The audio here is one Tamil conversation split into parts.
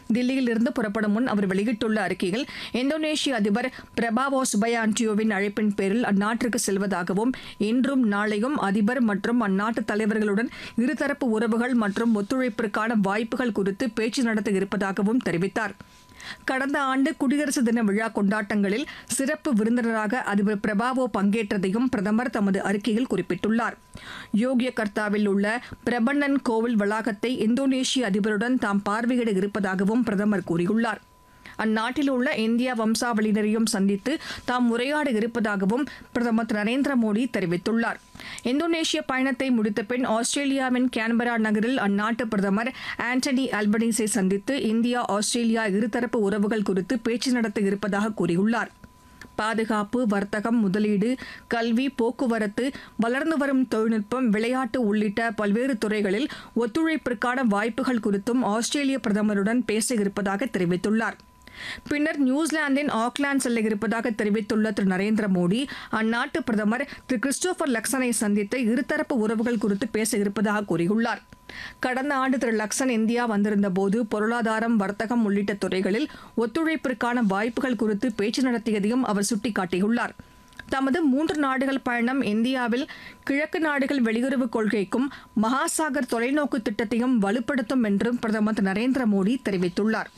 தில்லியில் இருந்து புறப்படும் முன் அவர் வெளியிட்டுள்ள அறிக்கையில் இந்தோனேஷிய அதிபர் பிரபாவோ சுபயாண்டியோவின் அழைப்பின் பேரில் அந்நாட்டிற்கு செல்வதாகவும் இன்றும் நாளையும் அதிபர் மற்றும் அந்நாட்டு தலைவர்களுடன் இருதரப்பு உறவுகள் மற்றும் ஒத்துழைப்பிற்கான வாய்ப்புகள் குறித்து பேச்சு நடத்த இருப்பதாகவும் தெரிவித்தார் கடந்த ஆண்டு குடியரசு தின விழா கொண்டாட்டங்களில் சிறப்பு விருந்தினராக அதிபர் பிரபாவோ பங்கேற்றதையும் பிரதமர் தமது அறிக்கையில் குறிப்பிட்டுள்ளார் யோகியகர்த்தாவில் உள்ள பிரபண்ணன் கோவில் வளாகத்தை இந்தோனேஷிய அதிபருடன் தாம் பார்வையிட இருப்பதாகவும் பிரதமர் கூறியுள்ளார் அந்நாட்டில் உள்ள இந்தியா வம்சாவளியினரையும் சந்தித்து தாம் உரையாட இருப்பதாகவும் பிரதமர் திரு நரேந்திர மோடி தெரிவித்துள்ளார் இந்தோனேஷிய பயணத்தை முடித்த பின் ஆஸ்திரேலியாவின் கேன்பரா நகரில் அந்நாட்டு பிரதமர் ஆண்டனி அல்பனீஸை சந்தித்து இந்தியா ஆஸ்திரேலியா இருதரப்பு உறவுகள் குறித்து பேச்சு நடத்த இருப்பதாக கூறியுள்ளார் பாதுகாப்பு வர்த்தகம் முதலீடு கல்வி போக்குவரத்து வளர்ந்து வரும் தொழில்நுட்பம் விளையாட்டு உள்ளிட்ட பல்வேறு துறைகளில் ஒத்துழைப்பிற்கான வாய்ப்புகள் குறித்தும் ஆஸ்திரேலிய பிரதமருடன் பேச இருப்பதாக தெரிவித்துள்ளார் பின்னர் நியூசிலாந்தின் ஆக்லாந்து செல்ல இருப்பதாக தெரிவித்துள்ள திரு நரேந்திர மோடி அந்நாட்டு பிரதமர் திரு கிறிஸ்டோபர் லக்சனை சந்தித்து இருதரப்பு உறவுகள் குறித்து பேச இருப்பதாக கூறியுள்ளார் கடந்த ஆண்டு திரு லக்சன் இந்தியா வந்திருந்தபோது பொருளாதாரம் வர்த்தகம் உள்ளிட்ட துறைகளில் ஒத்துழைப்பிற்கான வாய்ப்புகள் குறித்து பேச்சு நடத்தியதையும் அவர் சுட்டிக்காட்டியுள்ளார் தமது மூன்று நாடுகள் பயணம் இந்தியாவில் கிழக்கு நாடுகள் வெளியுறவுக் கொள்கைக்கும் மகாசாகர் தொலைநோக்கு திட்டத்தையும் வலுப்படுத்தும் என்றும் பிரதமர் திரு நரேந்திர மோடி தெரிவித்துள்ளார்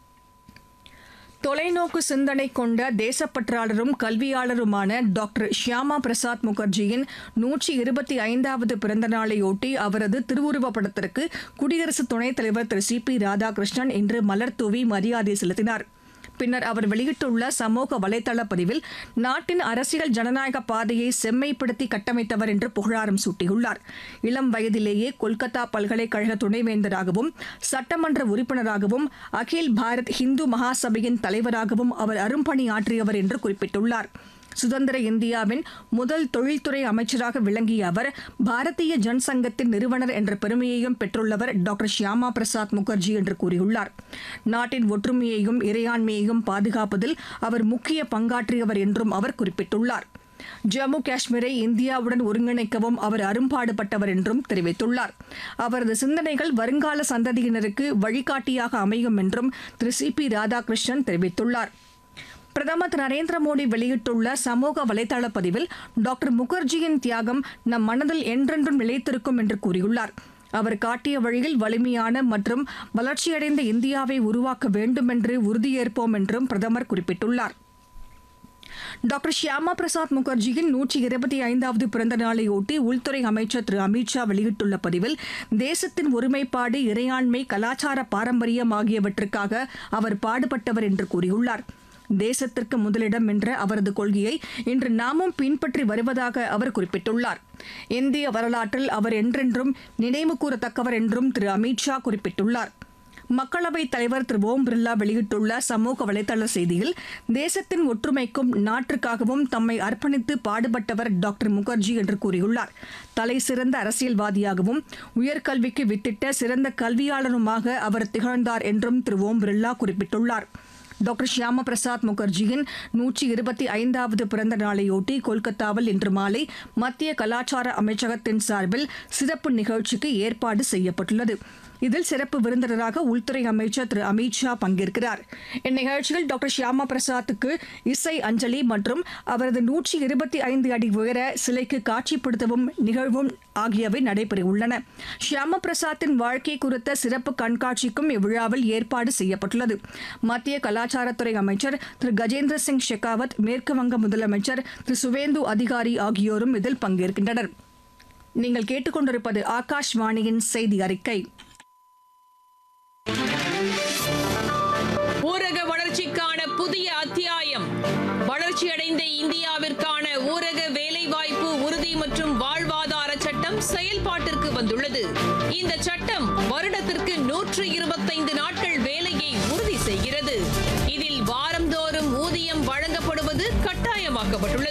தொலைநோக்கு சிந்தனை கொண்ட தேசப்பற்றாளரும் கல்வியாளருமான டாக்டர் ஷியாமா பிரசாத் முகர்ஜியின் நூற்றி இருபத்தி ஐந்தாவது பிறந்த நாளையொட்டி அவரது திருவுருவப் படத்திற்கு குடியரசு துணைத் தலைவர் திரு சி பி ராதாகிருஷ்ணன் இன்று மலர் தூவி மரியாதை செலுத்தினார் பின்னர் அவர் வெளியிட்டுள்ள சமூக வலைதள பதிவில் நாட்டின் அரசியல் ஜனநாயக பாதையை செம்மைப்படுத்தி கட்டமைத்தவர் என்று புகழாரம் சூட்டியுள்ளார் இளம் வயதிலேயே கொல்கத்தா பல்கலைக்கழக துணைவேந்தராகவும் சட்டமன்ற உறுப்பினராகவும் அகில் பாரத் ஹிந்து மகாசபையின் தலைவராகவும் அவர் அரும்பணியாற்றியவர் என்று குறிப்பிட்டுள்ளார் சுதந்திர இந்தியாவின் முதல் தொழில்துறை அமைச்சராக விளங்கிய அவர் பாரதிய ஜனசங்கத்தின் நிறுவனர் என்ற பெருமையையும் பெற்றுள்ளவர் டாக்டர் ஷியாமா பிரசாத் முகர்ஜி என்று கூறியுள்ளார் நாட்டின் ஒற்றுமையையும் இறையாண்மையையும் பாதுகாப்பதில் அவர் முக்கிய பங்காற்றியவர் என்றும் அவர் குறிப்பிட்டுள்ளார் ஜம்மு காஷ்மீரை இந்தியாவுடன் ஒருங்கிணைக்கவும் அவர் அரும்பாடுபட்டவர் என்றும் தெரிவித்துள்ளார் அவரது சிந்தனைகள் வருங்கால சந்ததியினருக்கு வழிகாட்டியாக அமையும் என்றும் திரு சி பி ராதாகிருஷ்ணன் தெரிவித்துள்ளார் பிரதமர் திரு நரேந்திர மோடி வெளியிட்டுள்ள சமூக வலைதள பதிவில் டாக்டர் முகர்ஜியின் தியாகம் நம் மனதில் என்றென்றும் நிலைத்திருக்கும் என்று கூறியுள்ளார் அவர் காட்டிய வழியில் வலிமையான மற்றும் வளர்ச்சியடைந்த இந்தியாவை உருவாக்க வேண்டும் என்று உறுதியேற்போம் என்றும் பிரதமர் குறிப்பிட்டுள்ளார் டாக்டர் ஷியாமா பிரசாத் முகர்ஜியின் நூற்றி இருபத்தி ஐந்தாவது பிறந்த நாளையொட்டி உள்துறை அமைச்சர் திரு அமித்ஷா வெளியிட்டுள்ள பதிவில் தேசத்தின் ஒருமைப்பாடு இறையாண்மை கலாச்சார பாரம்பரியம் ஆகியவற்றுக்காக அவர் பாடுபட்டவர் என்று கூறியுள்ளார் தேசத்திற்கு முதலிடம் என்ற அவரது கொள்கையை இன்று நாமும் பின்பற்றி வருவதாக அவர் குறிப்பிட்டுள்ளார் இந்திய வரலாற்றில் அவர் என்றென்றும் நினைவு கூறத்தக்கவர் என்றும் திரு அமித்ஷா குறிப்பிட்டுள்ளார் மக்களவைத் தலைவர் திரு ஓம் பிர்லா வெளியிட்டுள்ள சமூக வலைதள செய்தியில் தேசத்தின் ஒற்றுமைக்கும் நாட்டிற்காகவும் தம்மை அர்ப்பணித்து பாடுபட்டவர் டாக்டர் முகர்ஜி என்று கூறியுள்ளார் தலை சிறந்த அரசியல்வாதியாகவும் உயர்கல்விக்கு வித்திட்ட சிறந்த கல்வியாளருமாக அவர் திகழ்ந்தார் என்றும் திரு ஓம் பிர்லா குறிப்பிட்டுள்ளார் டாக்டர் ஷியாமா பிரசாத் முகர்ஜியின் நூற்றி இருபத்தி ஐந்தாவது பிறந்த நாளையொட்டி கொல்கத்தாவில் இன்று மாலை மத்திய கலாச்சார அமைச்சகத்தின் சார்பில் சிறப்பு நிகழ்ச்சிக்கு ஏற்பாடு செய்யப்பட்டுள்ளது இதில் சிறப்பு விருந்தினராக உள்துறை அமைச்சர் திரு அமித்ஷா பங்கேற்கிறார் இந்நிகழ்ச்சியில் டாக்டர் ஷியாமா பிரசாத்துக்கு இசை அஞ்சலி மற்றும் அவரது நூற்றி இருபத்தி ஐந்து அடி உயர சிலைக்கு காட்சிப்படுத்தவும் நிகழ்வும் ஆகியவை நடைபெறவுள்ளன ஷியாமா பிரசாத்தின் வாழ்க்கை குறித்த சிறப்பு கண்காட்சிக்கும் இவ்விழாவில் ஏற்பாடு செய்யப்பட்டுள்ளது மத்திய கலாச்சாரத்துறை அமைச்சர் திரு கஜேந்திர சிங் ஷெகாவத் மேற்கு வங்க முதலமைச்சர் திரு சுவேந்து அதிகாரி ஆகியோரும் இதில் பங்கேற்கின்றனர் நீங்கள் கேட்டுக்கொண்டிருப்பது ஆகாஷ்வாணியின் செய்தி அறிக்கை ஊரக வளர்ச்சிக்கான புதிய அத்தியாயம் வளர்ச்சியடைந்த இந்தியாவிற்கான ஊரக வேலைவாய்ப்பு உறுதி மற்றும் வாழ்வாதார சட்டம் செயல்பாட்டிற்கு வந்துள்ளது இந்த சட்டம் வருடத்திற்கு நூற்று இருபத்தைந்து நாட்கள் வேலையை உறுதி செய்கிறது இதில் வாரந்தோறும் ஊதியம் வழங்கப்படுவது கட்டாயமாக்கப்பட்டுள்ளது